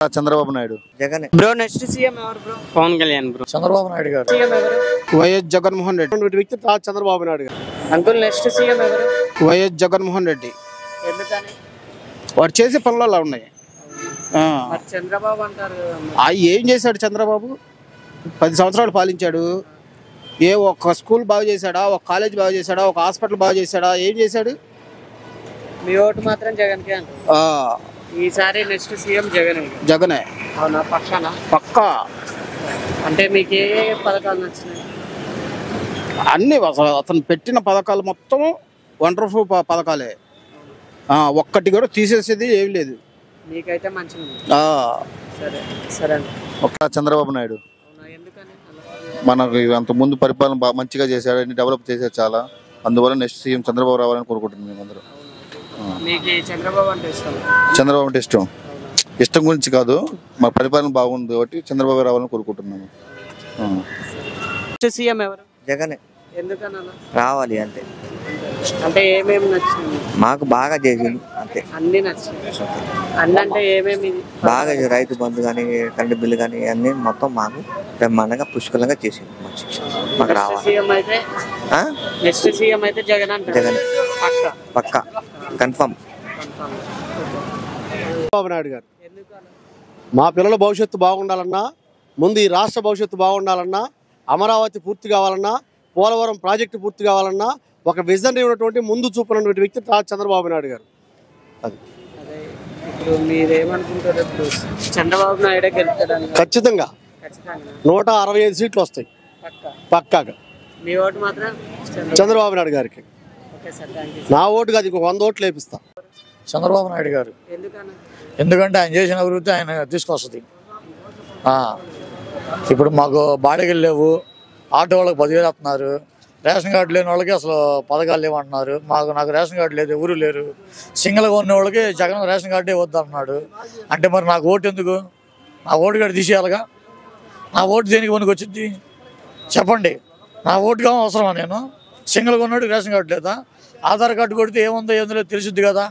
Chandrababu Naidu Jagan bro next CM ఎవరు bro Pawan Kalyan bro Chandrababu Naidu గారు CM ఎవరు వైఎస్ జగన్మోహన్ రెడ్డి వ్యక్తి తా చంద్రబాబు నాయుడు గారు అంకుల్ నెక్స్ట్ సీఎం ఎవరు వైఎస్ జగన్మోహన్ రెడ్డి ఎందుకని వాడు చేసే పనులు అలా ఉన్నాయి ఆ. మరి చంద్రబాబు అంటారు కదా మరి. ఆ ఏం చేశాడు చంద్రబాబు పది సంవత్సరాలు పాలించాడు ఏ ఒక్క స్కూల్ బాగు చేశాడా ఒక కాలేజ్ బాగు చేశాడా ఒక హాస్పిటల్ బాగు చేశాడా ఏం చేశాడు మీ ఓటు మాత్రం జగన్ కే అంటారు ఆ, ఈసారి నెక్స్ట్ సీఎం జగన్ జగనే అవునా పక్కన పక్కా అంటే మీకు ఏ ఏ పథకాలు నచ్చినాయి అన్ని అసలు అతను పెట్టిన పథకాలు మొత్తం వండర్ఫుల్ ప- పథకాలే ఆ, ఒక్కటి కూడా తీసేసేది ఏం లేదు మీకైతే మంచిగా ఉంది ఆ, సరే సరే అండి ఒక్క చంద్రబాబు నాయుడు అవునా ఎందుకని అలా? మనకు అంత ముందు పరిపాలన బాగా మంచిగా చేశాడు అన్ని డెవలప్ చేశాడు చాలా అందువల్ల నెక్స్ట్ సీఎం చంద్రబాబు రావాలని కోరుకుంటున్నాం మేమందరం మీకు ఈ చంద్రబాబు అంటే ఇష్టం చంద్రబాబు అంటే ఇష్టం ఇష్టం గురించి కాదు మా పరిపాలన బాగుంది కాబట్టి చంద్రబాబు రావాలని కోరుకుంటున్నాము ఆ. నెక్స్ట్ సీఎం ఎవరు జగన్ ఎందుకని అలా రావాలి అంతే అంటే ఏమేమి నచ్చింది మాకు బాగా చేసిండు అంతే అన్ని నచ్చింది అన్ని అంటే ఏమేమి బాగా చే- రైతు బంధు కానీ కరెంటు బిల్లు కానీ అన్ని మొత్తం మాకు బ్రహ్మాండంగా పుష్కలంగా చేసిండు మంచి మాకు నెక్స్ట్ రావాలి సీఎం అయితే ఆ? నెక్స్ట్ సీఎం అయితే జగన్ అంటారు జగన్ పక్క పక్కా కన్ఫర్మ్ చంద్రబాబు నాయుడు గారు ఎందుకు అలా? మా పిల్లల భవిష్యత్తు బాగుండాలన్నా ముందు ఈ రాష్ట్ర భవిష్యత్తు బాగుండాలన్నా అమరావతి పూర్తి కావాలన్నా పోలవరం ప్రాజెక్టు పూర్తి కావాలన్నా ఒక విజన్ ఉన్నటువంటి ముందు చూపునటువంటి వ్యక్తి తా చంద్రబాబు నాయుడు గారు అది అదే ఇప్పుడు మీరేమనుకుంటారు ఇప్పుడు చంద్రబాబు నాయుడే గెలుస్తాడని ఖచ్చితంగా ఖచ్చితంగా నూట అరవై ఐదు సీట్లు వస్తాయి పక్క పక్కాగా మీ ఓటు మాత్రం చంద్రబాబు చంద్రబాబు నాయుడు గారికి ఓకే సార్ థ్యాంక్ యూ నా ఓటు కాదు ఇంకో వంద ఓట్లు వేపిస్తా చంద్రబాబు నాయుడు గారు ఎందుకన్నా ఎందుకంటే ఆయన చేసిన అభివృద్ధి ఆయన తీసుకొస్తుంది ఆ, ఇప్పుడు మాకు బాడీలు లేవు ఆటో వాళ్ళకి పదివేలు వస్తున్నారు రేషన్ కార్డు లేని వాళ్ళకి అసలు పథకాలు లేవంటున్నారు మాకు నాకు రేషన్ కార్డు లేదు ఎవరు లేరు సింగిల్గా ఉన్న వాళ్ళకి జగన్ రేషన్ కార్డే వద్దు అన్నాడు అంటే మరి నాకు ఓటు ఎందుకు నా ఓటు కార్డు తీసేయాలిగా నా ఓటు దేనికి పనికి వచ్చింది చెప్పండి నా ఓటుగా అవసరమా నేను సింగిల్గా ఉన్నాడు రేషన్ కార్డు లేదా ఆధార్ కార్డు కొడితే ఏముందో ఏం లేదు తెలిసిద్ది కదా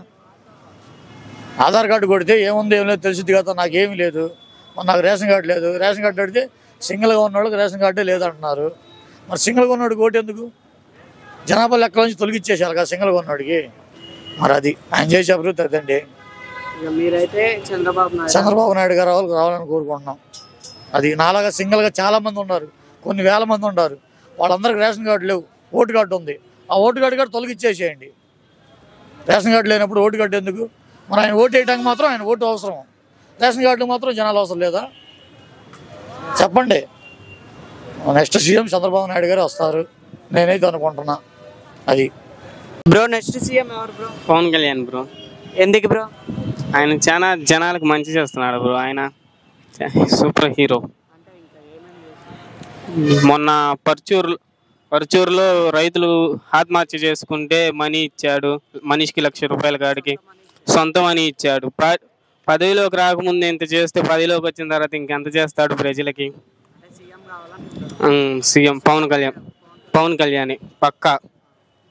ఆధార్ కార్డు కొడితే ఏముంది ఏం లేదు తెలిసిద్ది కదా నాకేమీ లేదు మరి నాకు రేషన్ కార్డు లేదు రేషన్ కార్డు అడిగితే సింగిల్గా ఉన్నవాళ్ళకి రేషన్ కార్డే లేదంటున్నారు మరి సింగిల్గా ఉన్నవాడికి ఓటు ఎందుకు జనాభా లెక్కల నుంచి తొలగిచ్చేసారు కదా సింగిల్గా ఉన్నవాడికి మరి అది ఆయన చేసే అభివృద్ధి అదండి ఇక మీరైతే చంద్రబాబు నాయుడు చంద్రబాబు నాయుడు గారు రావాలి రావాలని కోరుకుంటున్నాం అది నాలాగా సింగిల్గా చాలా మంది ఉన్నారు కొన్ని వేల మంది ఉన్నారు వాళ్ళందరికీ రేషన్ కార్డు లేవు ఓటు కార్డు ఉంది ఆ ఓటు కార్డు కూడా తొలగిచ్చేసేయండి రేషన్ కార్డు లేనప్పుడు ఓటు కార్డు ఎందుకు మరి ఆయన ఓటు వేయడానికి మాత్రం ఆయన ఓటు అవసరం రేషన్ కార్డు మాత్రం జనాలు అవసరం లేదా చెప్పండి నెక్స్ట్ సీఎం చంద్రబాబు నాయుడు గారు వస్తారు నేనైతే అనుకుంటున్నా అది బ్రో నెక్స్ట్ సీఎం ఎవరు బ్రో పవన్ కళ్యాణ్ బ్రో ఎందుకు బ్రో ఆయన చాలా జనాలకు మంచి చేస్తున్నాడు బ్రో ఆయన సూపర్ హీరో మొన్న పర్చూర్ పర్చూరులో రైతులు ఆత్మహత్య చేసుకుంటే మనీ ఇచ్చాడు మనిషికి లక్ష రూపాయల కాడికి సొంత మనీ ఇచ్చాడు ప- పదవిలోకి రాకముందు ఎంత చేస్తే పదవిలోకి వచ్చిన తర్వాత ఇంకెంత చేస్తాడు ప్రజలకి ఉమ్, సీఎం పవన్ కళ్యాణ్ పవన్ కళ్యాణ్ పక్కా